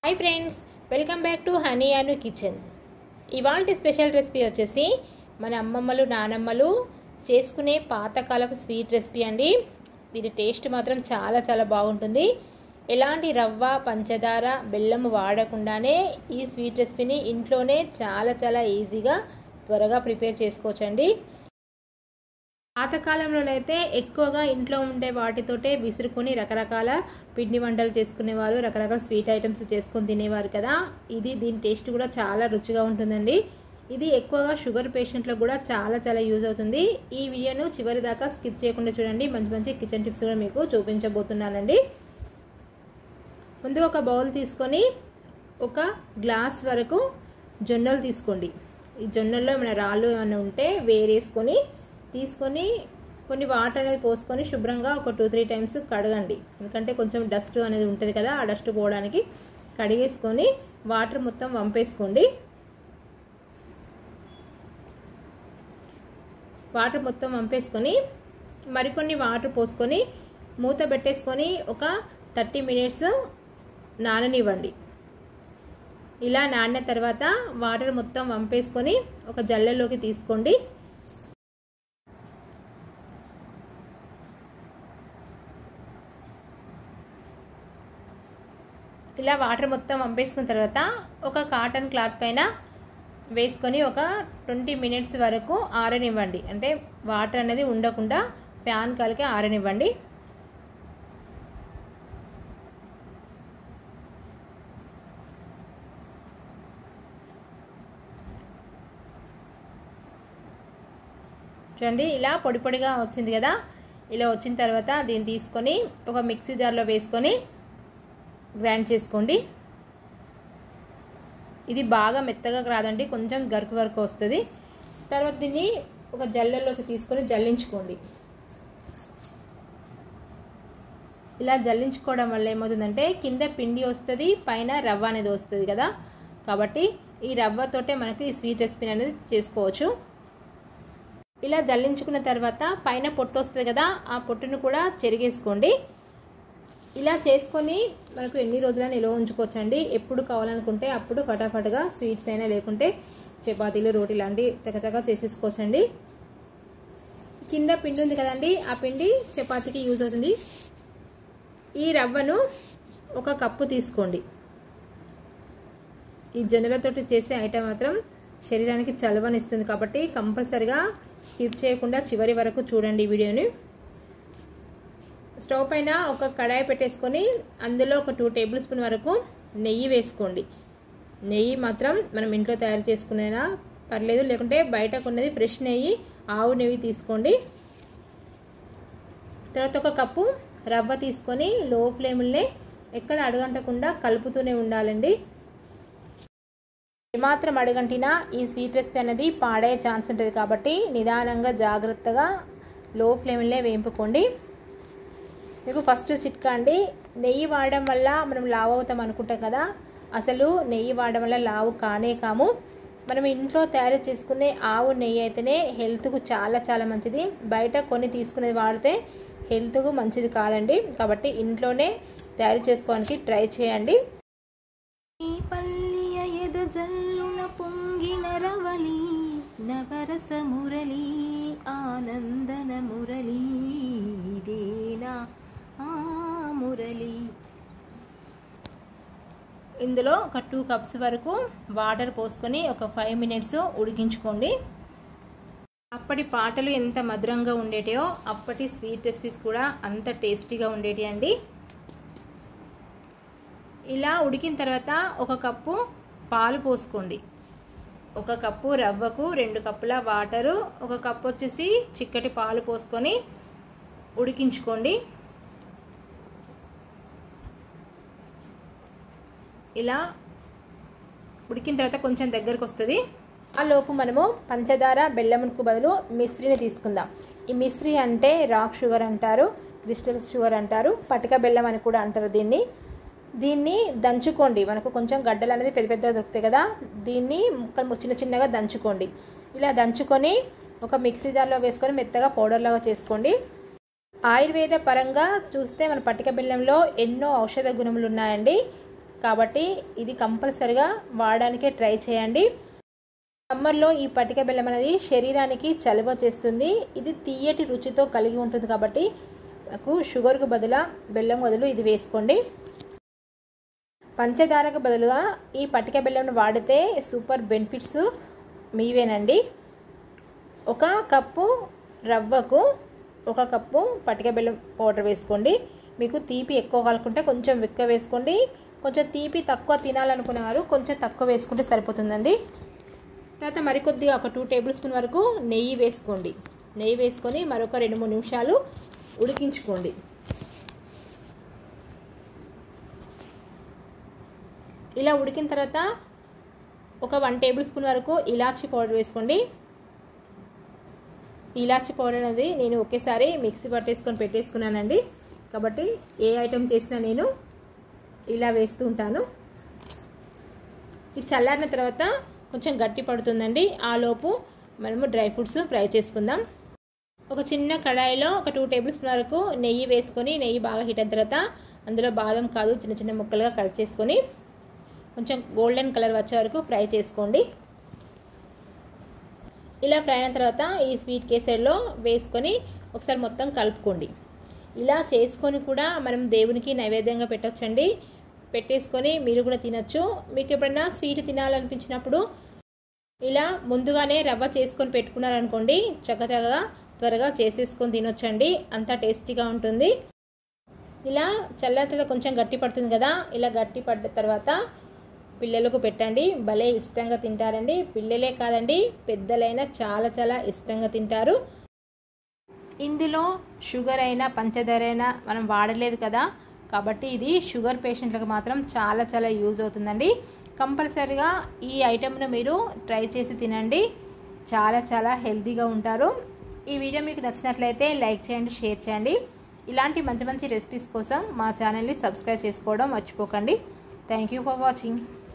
hi friends welcome back to honey Anu kitchen ఇవాళ special recipe వచ్చేసి మన అమ్మమ్మలు నానమ్మలు చేసుకునే పాతకాలపు స్వీట్ రెసిపీ అండి దీని టేస్ట్ మాత్రం చాలా చాలా బాగుంటుంది ఎలాంటి రవ్వ పంచదార బెల్లం వాడకుండానే ఈ స్వీట్ రెసిపీని ఇంట్లోనే చాలా చాలా ఈజీగా త్వరగా ప్రిపేర్ చేసుకోవచ్చండి పాతకాలంలోనైతే ఎక్కువగా ఇంట్లో ఉండే వాటితోటే విసురుకొని రకరకాల పిండి వంటలు చేసుకునేవారు రకరకాల స్వీట్ ఐటమ్స్ చేసుకొని తినేవారు కదా ఇది దీని టేస్ట్ కూడా చాలా రుచిగా ఉంటుందండి ఇది ఎక్కువగా షుగర్ పేషెంట్లకు కూడా చాలా చాలా యూజ్ అవుతుంది ఈ వీడియోను చివరి దాకా స్కిప్ చేయకుండా చూడండి మంచి మంచి కిచెన్ టిప్స్ కూడా మీకు చూపించబోతున్నానండి ముందు ఒక బౌల్ తీసుకొని ఒక గ్లాస్ వరకు జొన్నలు తీసుకోండి ఈ జొన్నల్లో ఏమైనా రాళ్ళు ఏమైనా ఉంటే వేరేసుకొని తీసుకొని కొన్ని వాటర్ అనేది పోసుకొని శుభ్రంగా ఒక టూ త్రీ టైమ్స్ కడగండి ఎందుకంటే కొంచెం డస్ట్ అనేది ఉంటుంది కదా ఆ డస్ట్ పోవడానికి కడిగేసుకొని వాటర్ మొత్తం వంపేసుకోండి వాటర్ మొత్తం వంపేసుకొని మరికొన్ని వాటర్ పోసుకొని మూత పెట్టేసుకొని ఒక థర్టీ మినిట్స్ నాననివ్వండి ఇలా నానిన తర్వాత వాటర్ మొత్తం వంపేసుకొని ఒక జల్లెలోకి తీసుకోండి ఇలా వాటర్ మొత్తం వంపేసుకున్న తర్వాత ఒక కాటన్ క్లాత్ పైన వేసుకొని ఒక ట్వంటీ మినిట్స్ వరకు ఆరనివ్వండి అంటే వాటర్ అనేది ఉండకుండా ఫ్యాన్ కలికి ఆరనివ్వండి చూడండి ఇలా పొడి పొడిగా వచ్చింది కదా ఇలా వచ్చిన తర్వాత దీన్ని తీసుకొని ఒక మిక్సీ జార్లో వేసుకొని గ్రైండ్ చేసుకోండి ఇది బాగా మెత్తగా రాదండి కొంచెం గరుకు వరకు వస్తుంది తర్వాత దీన్ని ఒక జల్లెల్లోకి తీసుకొని జల్లించుకోండి ఇలా జల్లించుకోవడం వల్ల ఏమవుతుందంటే కింద పిండి వస్తుంది పైన రవ్వ అనేది వస్తుంది కదా కాబట్టి ఈ రవ్వతోటే మనకు ఈ స్వీట్ రెసిపీ అనేది చేసుకోవచ్చు ఇలా జల్లించుకున్న తర్వాత పైన పొట్టు వస్తుంది కదా ఆ పొట్టును కూడా చెరిగేసుకోండి ఇలా చేసుకొని మనకు ఎన్ని రోజులైనా నిల్వ ఉంచుకోవచ్చండి ఎప్పుడు కావాలనుకుంటే అప్పుడు ఫటాఫట్గా స్వీట్స్ అయినా లేకుంటే చపాతీలు రోటీ లాంటి చకచకా చేసేసుకోవచ్చండి కింద పిండి ఉంది కదండి ఆ పిండి చపాతీకి యూజ్ అవుతుంది ఈ రవ్వను ఒక కప్పు తీసుకోండి ఈ జొన్నలతోటి చేసే ఐటెం మాత్రం శరీరానికి చలవనిస్తుంది కాబట్టి కంపల్సరిగా స్కిప్ చేయకుండా చివరి వరకు చూడండి ఈ వీడియోని స్టవ్ పైన ఒక కడాయి పెట్టేసుకొని అందులో ఒక టూ టేబుల్ స్పూన్ వరకు నెయ్యి వేసుకోండి నెయ్యి మాత్రం మనం ఇంట్లో తయారు చేసుకునేనా పర్లేదు లేకుంటే బయట కొన్నది ఫ్రెష్ నెయ్యి ఆవు నెయ్యి తీసుకోండి తర్వాత ఒక కప్పు రవ్వ తీసుకొని లో ఫ్లేమ్లనే ఎక్కడ అడగంటకుండా కలుపుతూనే ఉండాలండి ఏమాత్రం అడగంటినా ఈ స్వీట్ రెసిపీ అనేది పాడయ్యే ఛాన్స్ ఉంటుంది కాబట్టి నిదానంగా జాగ్రత్తగా లో ఫ్లేమ్లే వేంపుకోండి మీకు ఫస్ట్ చిట్కా అండి నెయ్యి వాడడం వల్ల మనం లావు అవుతాం అనుకుంటాం కదా అసలు నెయ్యి వాడడం వల్ల లావు కానే కాము మనం ఇంట్లో తయారు చేసుకునే ఆవు నెయ్యి అయితేనే హెల్త్కు చాలా చాలా మంచిది బయట కొన్ని తీసుకునేది వాడితే హెల్త్కు మంచిది కాదండి కాబట్టి ఇంట్లోనే తయారు చేసుకోవడానికి ట్రై చేయండి జల్లున పొంగిన రవలి నవరస మురళి ఆనందన మురళి ఇదేనా ఆ మురళి ఇందులో ఒక టూ కప్స్ వరకు వాటర్ పోసుకొని ఒక ఫైవ్ మినిట్స్ ఉడికించుకోండి అప్పటి పాటలు ఎంత మధురంగా ఉండేటియో అప్పటి స్వీట్ రెసిపీస్ కూడా అంత టేస్టీగా ఉండేటి అండి ఇలా ఉడికిన తర్వాత ఒక కప్పు పాలు పోసుకోండి ఒక కప్పు రవ్వకు రెండు కప్పుల వాటరు ఒక కప్పు వచ్చేసి చిక్కటి పాలు పోసుకొని ఉడికించుకోండి ఇలా ఉడికిన తర్వాత కొంచెం దగ్గరకు వస్తుంది ఆ లోపు మనము పంచదార బెల్లమునకు బదులు మిశ్రిని తీసుకుందాం ఈ మిశ్రి అంటే రాక్ షుగర్ అంటారు క్రిస్టల్ షుగర్ అంటారు పటిక బెల్లం అని కూడా అంటారు దీన్ని దీన్ని దంచుకోండి మనకు కొంచెం గడ్డలు అనేది పెద్ద పెద్దగా దొరుకుతాయి కదా దీన్ని ముక్కలు చిన్న చిన్నగా దంచుకోండి ఇలా దంచుకొని ఒక మిక్సీ జార్లో వేసుకొని మెత్తగా పౌడర్ లాగా చేసుకోండి ఆయుర్వేద పరంగా చూస్తే మన పటిక బెల్లంలో ఎన్నో ఔషధ గుణములు ఉన్నాయండి కాబట్టి ఇది కంపల్సరిగా వాడడానికే ట్రై చేయండి సమ్మర్లో ఈ పటిక బెల్లం అనేది శరీరానికి చలువ చేస్తుంది ఇది తీయటి రుచితో కలిగి ఉంటుంది కాబట్టి నాకు షుగర్కు బదులు బెల్లం బదులు ఇది వేసుకోండి పంచదారకు బదులుగా ఈ పటిక బెల్లం వాడితే సూపర్ బెనిఫిట్స్ మీవేనండి ఒక కప్పు రవ్వకు ఒక కప్పు పటిక బెల్లం పౌడర్ వేసుకోండి మీకు తీపి ఎక్కువ కలుపుకుంటే కొంచెం ఎక్కువ వేసుకోండి కొంచెం తీపి తక్కువ తినాలనుకునేవారు కొంచెం తక్కువ వేసుకుంటే సరిపోతుందండి తర్వాత మరికొద్దిగా ఒక టూ టేబుల్ స్పూన్ వరకు నెయ్యి వేసుకోండి నెయ్యి వేసుకొని మరొక రెండు మూడు నిమిషాలు ఉడికించుకోండి ఇలా ఉడికిన తర్వాత ఒక వన్ టేబుల్ స్పూన్ వరకు ఇలాచీ పౌడర్ వేసుకోండి ఇలాచీ పౌడర్ అనేది నేను ఒకేసారి మిక్సీ పట్టేసుకొని పెట్టేసుకున్నానండి కాబట్టి ఏ ఐటెం చేసినా నేను ఇలా వేస్తూ ఉంటాను ఇది చల్లారిన తర్వాత కొంచెం గట్టి పడుతుందండి ఆ లోపు మనము డ్రై ఫ్రూట్స్ ఫ్రై చేసుకుందాం ఒక చిన్న కడాయిలో ఒక టూ టేబుల్ స్పూన్ వరకు నెయ్యి వేసుకొని నెయ్యి బాగా హీట్ అయిన తర్వాత అందులో బాదం కాదు చిన్న చిన్న ముక్కలుగా కట్ చేసుకొని కొంచెం గోల్డెన్ కలర్ వచ్చే వరకు ఫ్రై చేసుకోండి ఇలా ఫ్రై అయిన తర్వాత ఈ స్వీట్ కేసరిలో వేసుకొని ఒకసారి మొత్తం కలుపుకోండి ఇలా చేసుకొని కూడా మనం దేవునికి నైవేద్యంగా పెట్టొచ్చండి పెట్టేసుకొని మీరు కూడా తినచ్చు మీకు ఎప్పుడైనా స్వీట్ తినాలనిపించినప్పుడు ఇలా ముందుగానే రవ్వ చేసుకొని పెట్టుకున్నారనుకోండి చక్కచక్కగా త్వరగా చేసేసుకొని తినొచ్చండి అంత టేస్టీగా ఉంటుంది ఇలా చల్లారిన కొంచెం గట్టి పడుతుంది కదా ఇలా గట్టి పడ్డ తర్వాత పిల్లలకు పెట్టండి భలే ఇష్టంగా తింటారండి పిల్లలే కాదండి పెద్దలైనా చాలా చాలా ఇష్టంగా తింటారు ఇందులో షుగర్ అయినా పంచదార అయినా మనం వాడలేదు కదా కాబట్టి ఇది షుగర్ పేషెంట్లకు మాత్రం చాలా చాలా యూజ్ అవుతుందండి కంపల్సరిగా ఈ ఐటెంను మీరు ట్రై చేసి తినండి చాలా చాలా హెల్తీగా ఉంటారు ఈ వీడియో మీకు నచ్చినట్లయితే లైక్ చేయండి షేర్ చేయండి ఇలాంటి మంచి మంచి రెసిపీస్ కోసం మా ఛానల్ని సబ్స్క్రైబ్ చేసుకోవడం మర్చిపోకండి థ్యాంక్ యూ ఫర్ వాచింగ్